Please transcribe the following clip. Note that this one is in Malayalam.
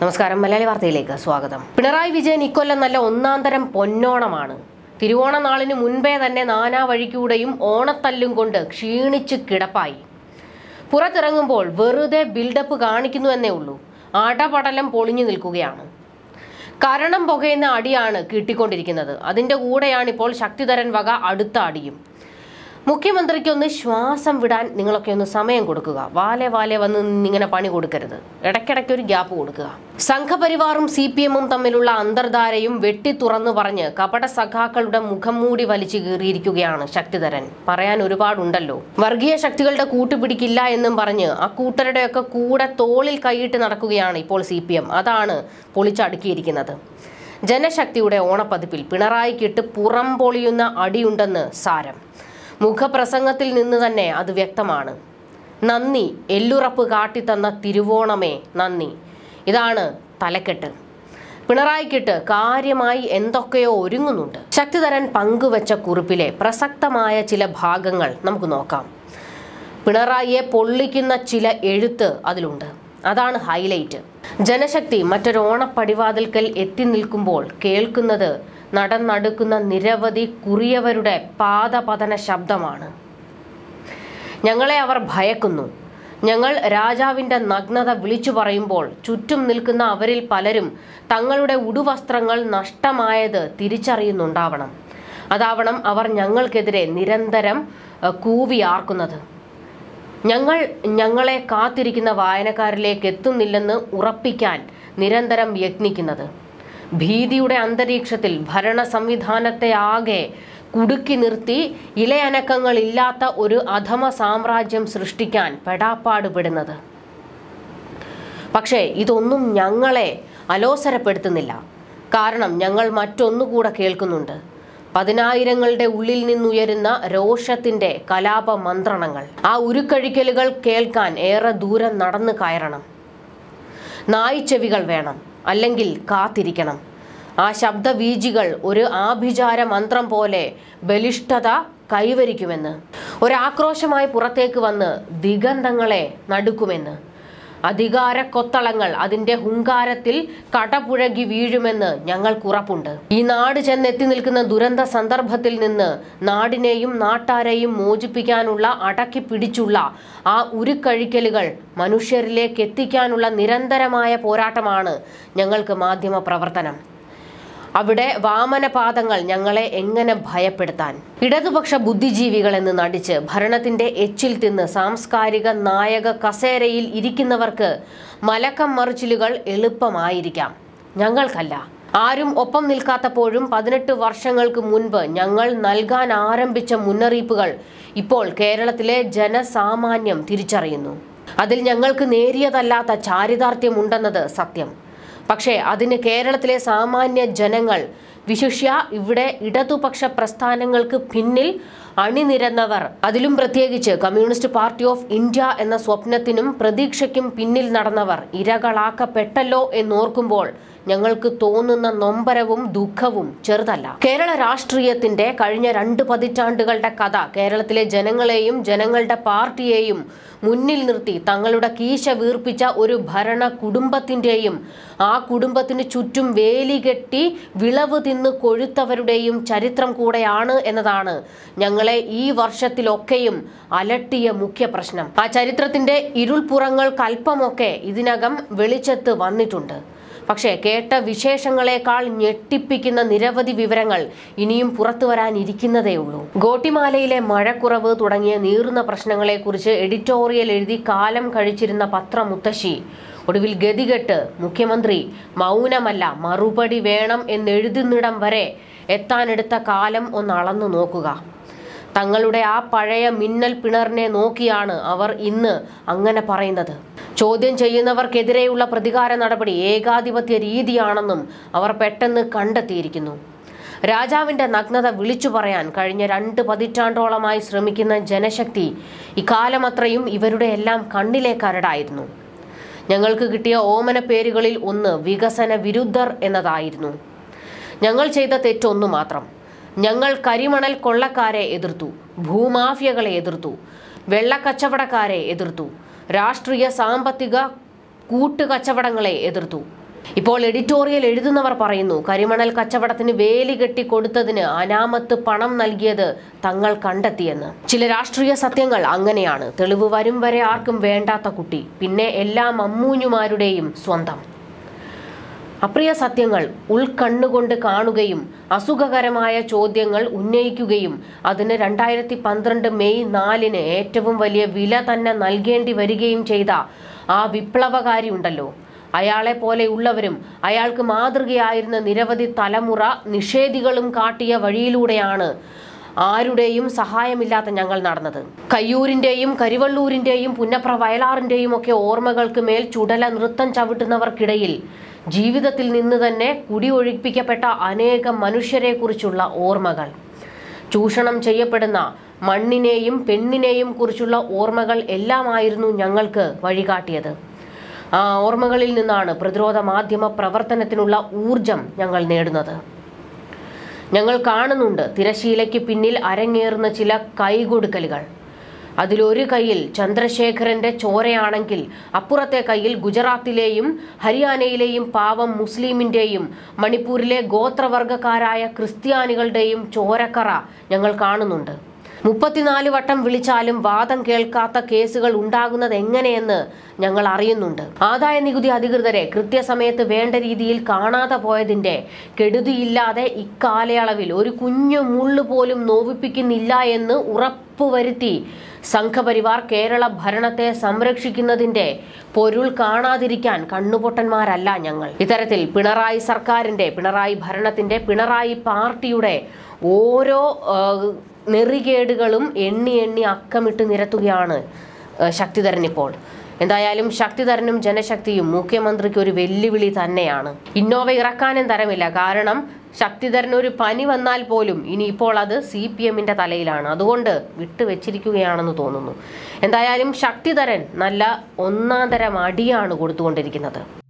നമസ്കാരം മലയാളി വാർത്തയിലേക്ക് സ്വാഗതം പിണറായി വിജയൻ ഇക്കൊല്ലം നല്ല ഒന്നാം തരം പൊന്നോണമാണ് തിരുവോണ നാളിന് മുൻപേ തന്നെ നാനാ വഴിക്കൂടെയും ഓണത്തല്ലും കൊണ്ട് ക്ഷീണിച്ച് കിടപ്പായി പുറത്തിറങ്ങുമ്പോൾ വെറുതെ ബിൽഡപ്പ് കാണിക്കുന്നു എന്നേ ഉള്ളൂ അടപടലം പൊളിഞ്ഞു നിൽക്കുകയാണ് കരണം പുകയുന്ന അടിയാണ് കിട്ടിക്കൊണ്ടിരിക്കുന്നത് അതിന്റെ കൂടെയാണ് ഇപ്പോൾ ശക്തിധരൻ വക അടുത്ത അടിയും മുഖ്യമന്ത്രിക്കൊന്ന് ശ്വാസം വിടാൻ നിങ്ങളൊക്കെ ഒന്ന് സമയം കൊടുക്കുക വാലെ വാലെ വന്ന് ഇങ്ങനെ പണി കൊടുക്കരുത് ഇടയ്ക്കിടയ്ക്ക് ഒരു ഗ്യാപ്പ് കൊടുക്കുക സംഘപരിവാറും സി പി എമ്മും തമ്മിലുള്ള അന്തർധാരയും വെട്ടി തുറന്നു പറഞ്ഞ് കപട സഖാക്കളുടെ മുഖം മൂടി വലിച്ചു കീറിയിരിക്കുകയാണ് ശക്തിധരൻ പറയാൻ ഒരുപാടുണ്ടല്ലോ വർഗീയ ശക്തികളുടെ കൂട്ടുപിടിക്കില്ല എന്നും പറഞ്ഞ് ആ കൂട്ടരുടെയൊക്കെ കൂടെ തോളിൽ കൈയിട്ട് നടക്കുകയാണ് ഇപ്പോൾ സി പി എം അതാണ് പൊളിച്ചടുക്കിയിരിക്കുന്നത് ജനശക്തിയുടെ ഓണപ്പതിപ്പിൽ പിണറായിക്കിട്ട് പുറം പൊളിയുന്ന അടിയുണ്ടെന്ന് സാരം മുഖപ്രസംഗത്തിൽ നിന്ന് തന്നെ അത് വ്യക്തമാണ് നന്ദി എല്ലുറപ്പ് കാട്ടിത്തന്ന തിരുവോണമേ നന്ദി ഇതാണ് തലക്കെട്ട് പിണറായിക്കിട്ട് കാര്യമായി എന്തൊക്കെയോ ഒരുങ്ങുന്നുണ്ട് ശക്തിധരൻ പങ്കുവച്ച കുറിപ്പിലെ പ്രസക്തമായ ചില ഭാഗങ്ങൾ നമുക്ക് നോക്കാം പിണറായിയെ പൊള്ളിക്കുന്ന ചില എഴുത്ത് അതിലുണ്ട് അതാണ് ഹൈലൈറ്റ് ജനശക്തി മറ്റൊരു ഓണപ്പടിവാതിൽക്കൽ എത്തി നിൽക്കുമ്പോൾ കേൾക്കുന്നത് നടന്നടുക്കുന്ന നിരവധി കുറിയവരുടെ പാദപതന ശബ്ദമാണ് ഞങ്ങളെ അവർ ഭയക്കുന്നു ഞങ്ങൾ രാജാവിൻ്റെ നഗ്നത വിളിച്ചു പറയുമ്പോൾ ചുറ്റും നിൽക്കുന്ന അവരിൽ പലരും തങ്ങളുടെ ഉടുവസ്ത്രങ്ങൾ നഷ്ടമായത് തിരിച്ചറിയുന്നുണ്ടാവണം അതാവണം അവർ ഞങ്ങൾക്കെതിരെ നിരന്തരം അഹ്, കൂവിയാർക്കുന്നത് ഞങ്ങൾ ഞങ്ങളെ കാത്തിരിക്കുന്ന വായനക്കാരിലേക്ക് എത്തുന്നില്ലെന്ന് ഉറപ്പിക്കാൻ നിരന്തരം യത്നിക്കുന്നത് ഭീതിയുടെ അന്തരീക്ഷത്തിൽ ഭരണ സംവിധാനത്തെ ആകെ കുടുക്കി നിർത്തി ഇലയനക്കങ്ങളില്ലാത്ത ഒരു അധമ സാമ്രാജ്യം സൃഷ്ടിക്കാൻ പെടാപ്പാടുപെടുന്നത് പക്ഷേ ഇതൊന്നും ഞങ്ങളെ അലോസരപ്പെടുത്തുന്നില്ല കാരണം ഞങ്ങൾ മറ്റൊന്നുകൂടെ കേൾക്കുന്നുണ്ട് പതിനായിരങ്ങളുടെ ഉള്ളിൽ നിന്നുയരുന്ന രോഷത്തിന്റെ കലാപ മന്ത്രണങ്ങൾ ആ ഉരുക്കഴിക്കലുകൾ കേൾക്കാൻ ഏറെ ദൂരം നടന്നു കയറണം നായിച്ചെവികൾ വേണം അല്ലെങ്കിൽ കാത്തിരിക്കണം ആ ശബ്ദവീജികൾ ഒരു ആഭിചാര മന്ത്രം പോലെ ബലിഷ്ഠത കൈവരിക്കുമെന്ന് ഒരാക്രോശമായി പുറത്തേക്ക് വന്ന് ദിഗന്ധങ്ങളെ നടുക്കുമെന്ന് അധികാര കൊത്തളങ്ങൾ അതിന്റെ ഹുങ്കാരത്തിൽ കടപുഴകി വീഴുമെന്ന് ഞങ്ങൾക്കുറപ്പുണ്ട് ഈ നാട് ചെന്നെത്തി നിൽക്കുന്ന ദുരന്ത സന്ദർഭത്തിൽ നിന്ന് നാടിനെയും നാട്ടാരെയും മോചിപ്പിക്കാനുള്ള അടക്കി പിടിച്ചുള്ള ആ ഉരുക്കഴിക്കലുകൾ മനുഷ്യരിലേക്ക് എത്തിക്കാനുള്ള നിരന്തരമായ പോരാട്ടമാണ് ഞങ്ങൾക്ക് മാധ്യമ പ്രവർത്തനം അവിടെ വാമനപാദങ്ങൾ ഞങ്ങളെ എങ്ങനെ ഭയപ്പെടുത്താൻ ഇടതുപക്ഷ ബുദ്ധിജീവികൾ എന്ന് നടിച്ച് ഭരണത്തിന്റെ എച്ചിൽ തിന്ന് സാംസ്കാരിക നായക കസേരയിൽ ഇരിക്കുന്നവർക്ക് മലക്കം മറിച്ചിലുകൾ എളുപ്പമായിരിക്കാം ഞങ്ങൾക്കല്ല ആരും ഒപ്പം നിൽക്കാത്തപ്പോഴും പതിനെട്ട് വർഷങ്ങൾക്ക് മുൻപ് ഞങ്ങൾ നൽകാൻ ആരംഭിച്ച മുന്നറിയിപ്പുകൾ ഇപ്പോൾ കേരളത്തിലെ ജനസാമാന്യം തിരിച്ചറിയുന്നു അതിൽ ഞങ്ങൾക്ക് നേരിയതല്ലാത്ത ചാരിതാർത്ഥ്യമുണ്ടെന്നത് സത്യം പക്ഷേ അതിന് കേരളത്തിലെ സാമാന്യ ജനങ്ങൾ വിശിഷ്യ ഇവിടെ ഇടതുപക്ഷ പ്രസ്ഥാനങ്ങൾക്ക് പിന്നിൽ അണിനിരന്നവർ അതിലും പ്രത്യേകിച്ച് കമ്മ്യൂണിസ്റ്റ് പാർട്ടി ഓഫ് ഇന്ത്യ എന്ന സ്വപ്നത്തിനും പ്രതീക്ഷയ്ക്കും പിന്നിൽ നടന്നവർ ഇരകളാക്കപ്പെട്ടല്ലോ എന്നോർക്കുമ്പോൾ ഞങ്ങൾക്ക് തോന്നുന്ന നൊമ്പരവും ദുഃഖവും ചെറുതല്ല കേരള രാഷ്ട്രീയത്തിന്റെ കഴിഞ്ഞ രണ്ട് പതിറ്റാണ്ടുകളുടെ കഥ കേരളത്തിലെ ജനങ്ങളെയും ജനങ്ങളുടെ പാർട്ടിയെയും മുന്നിൽ നിർത്തി തങ്ങളുടെ കീശ വീർപ്പിച്ച ഒരു ഭരണ കുടുംബത്തിന്റെയും ആ കുടുംബത്തിന് ചുറ്റും വേലി കെട്ടി വിളവ് തിന്ന് കൊഴുത്തവരുടെയും ചരിത്രം കൂടെയാണ് എന്നതാണ് ഞങ്ങളെ ഈ വർഷത്തിലൊക്കെയും അലട്ടിയ മുഖ്യ പ്രശ്നം ആ ചരിത്രത്തിന്റെ ഇരുൾപ്പുറങ്ങൾക്കല്പമൊക്കെ ഇതിനകം വെളിച്ചത്ത് വന്നിട്ടുണ്ട് പക്ഷേ കേട്ട വിശേഷങ്ങളെക്കാൾ ഞെട്ടിപ്പിക്കുന്ന നിരവധി വിവരങ്ങൾ ഇനിയും പുറത്തു വരാനിരിക്കുന്നതേ ഉള്ളൂ ഗോട്ടിമാലയിലെ മഴക്കുറവ് തുടങ്ങിയ നീറുന്ന പ്രശ്നങ്ങളെക്കുറിച്ച് എഡിറ്റോറിയൽ എഴുതി കാലം കഴിച്ചിരുന്ന പത്രമുത്തശ്ശി ഒടുവിൽ ഗതികെട്ട് മുഖ്യമന്ത്രി മൗനമല്ല മറുപടി വേണം എന്നെഴുതുന്നിടം വരെ എത്താനെടുത്ത കാലം ഒന്ന് അളന്നു നോക്കുക തങ്ങളുടെ ആ പഴയ മിന്നൽ പിണറിനെ നോക്കിയാണ് അവർ ഇന്ന് അങ്ങനെ പറയുന്നത് ചോദ്യം ചെയ്യുന്നവർക്കെതിരെയുള്ള പ്രതികാര നടപടി ഏകാധിപത്യ രീതിയാണെന്നും അവർ പെട്ടെന്ന് കണ്ടെത്തിയിരിക്കുന്നു രാജാവിന്റെ നഗ്നത വിളിച്ചു പറയാൻ കഴിഞ്ഞ രണ്ട് പതിറ്റാണ്ടോളമായി ശ്രമിക്കുന്ന ജനശക്തി ഇക്കാലമത്രയും ഇവരുടെ എല്ലാം കണ്ണിലെ കരടായിരുന്നു ഞങ്ങൾക്ക് കിട്ടിയ ഓമന പേരുകളിൽ ഒന്ന് വികസന വിരുദ്ധർ എന്നതായിരുന്നു ഞങ്ങൾ ചെയ്ത തെറ്റൊന്നു മാത്രം ഞങ്ങൾ കരിമണൽ കൊള്ളക്കാരെ എതിർത്തു ഭൂമാഫിയകളെ എതിർത്തു വെള്ളക്കച്ചവടക്കാരെ എതിർത്തു രാഷ്ട്രീയ സാമ്പത്തിക കൂട്ടുകച്ചവടങ്ങളെ എതിർത്തു ഇപ്പോൾ എഡിറ്റോറിയൽ എഴുതുന്നവർ പറയുന്നു കരിമണൽ കച്ചവടത്തിന് വേലി കെട്ടി കൊടുത്തതിന് അനാമത്ത് പണം നൽകിയത് തങ്ങൾ കണ്ടെത്തിയെന്ന് ചില രാഷ്ട്രീയ സത്യങ്ങൾ അങ്ങനെയാണ് തെളിവ് വരും വരെ ആർക്കും വേണ്ടാത്ത കുട്ടി പിന്നെ എല്ലാ മമ്മൂഞ്ഞുമാരുടെയും സ്വന്തം അപ്രിയ സത്യങ്ങൾ ഉൾക്കണ്ണുകൊണ്ട് കാണുകയും അസുഖകരമായ ചോദ്യങ്ങൾ ഉന്നയിക്കുകയും അതിന് രണ്ടായിരത്തി പന്ത്രണ്ട് മെയ് നാലിന് ഏറ്റവും വലിയ വില തന്നെ നൽകേണ്ടി വരികയും ചെയ്ത ആ വിപ്ലവകാരി ഉണ്ടല്ലോ അയാളെ പോലെയുള്ളവരും അയാൾക്ക് മാതൃകയായിരുന്ന നിരവധി തലമുറ നിഷേധികളും കാട്ടിയ വഴിയിലൂടെയാണ് ആരുടെയും സഹായമില്ലാത്ത ഞങ്ങൾ നടന്നത് കയ്യൂരിന്റെയും കരിവള്ളൂരിന്റെയും പുന്നപ്ര വയലാറിന്റെയും ഒക്കെ ഓർമ്മകൾക്ക് മേൽ ചുടല നൃത്തം ചവിട്ടുന്നവർക്കിടയിൽ ജീവിതത്തിൽ നിന്ന് തന്നെ കുടിയൊഴിപ്പിക്കപ്പെട്ട അനേകം മനുഷ്യരെക്കുറിച്ചുള്ള ഓർമ്മകൾ ചൂഷണം ചെയ്യപ്പെടുന്ന മണ്ണിനെയും പെണ്ണിനെയും കുറിച്ചുള്ള ഓർമ്മകൾ എല്ലാമായിരുന്നു ഞങ്ങൾക്ക് വഴികാട്ടിയത് ആ ഓർമ്മകളിൽ നിന്നാണ് പ്രതിരോധ മാധ്യമ പ്രവർത്തനത്തിനുള്ള ഊർജം ഞങ്ങൾ നേടുന്നത് ഞങ്ങൾ കാണുന്നുണ്ട് തിരശീലയ്ക്ക് പിന്നിൽ അരങ്ങേറുന്ന ചില കൈകൊടുക്കലുകൾ അതിലൊരു കൈയിൽ ചന്ദ്രശേഖരന്റെ ചോരയാണെങ്കിൽ അപ്പുറത്തെ കൈയിൽ ഗുജറാത്തിലെയും ഹരിയാനയിലെയും പാവം മുസ്ലിമിന്റെയും മണിപ്പൂരിലെ ഗോത്രവർഗക്കാരായ ക്രിസ്ത്യാനികളുടെയും ചോരക്കറ ഞങ്ങൾ കാണുന്നുണ്ട് മുപ്പത്തിനാല് വട്ടം വിളിച്ചാലും വാദം കേൾക്കാത്ത കേസുകൾ ഉണ്ടാകുന്നത് എങ്ങനെയെന്ന് ഞങ്ങൾ അറിയുന്നുണ്ട് ആദായ നികുതി അധികൃതരെ കൃത്യസമയത്ത് വേണ്ട രീതിയിൽ കാണാതെ പോയതിന്റെ കെടുതിയില്ലാതെ ഇക്കാലയളവിൽ ഒരു കുഞ്ഞു മുള്ളു പോലും നോവിപ്പിക്കുന്നില്ല എന്ന് ഉറപ്പുവരുത്തി സംഘപരിവാർ കേരള ഭരണത്തെ സംരക്ഷിക്കുന്നതിന്റെ പൊരുൾ കാണാതിരിക്കാൻ കണ്ണുപൊട്ടന്മാരല്ല ഞങ്ങൾ ഇത്തരത്തിൽ പിണറായി സർക്കാരിന്റെ പിണറായി ഭരണത്തിന്റെ പിണറായി പാർട്ടിയുടെ ഓരോ ആ, നെറികേടുകളും എണ്ണി എണ്ണി അക്കമിട്ട് നിരത്തുകയാണ് ആ, ശക്തിധരൻ ഇപ്പോൾ എന്തായാലും ശക്തിധരനും ജനശക്തിയും മുഖ്യമന്ത്രിക്ക് ഒരു വെല്ലുവിളി തന്നെയാണ് ഇന്നോവ ഇറക്കാനും തരമില്ല കാരണം ശക്തിധരൻ ഒരു പനി വന്നാൽ പോലും ഇനിയിപ്പോൾ അത് സി പി എമ്മിന്റെ തലയിലാണ് അതുകൊണ്ട് വിട്ടുവെച്ചിരിക്കുകയാണെന്ന് തോന്നുന്നു എന്തായാലും ശക്തിധരൻ നല്ല ഒന്നാം തരം അടിയാണ് കൊടുത്തുകൊണ്ടിരിക്കുന്നത്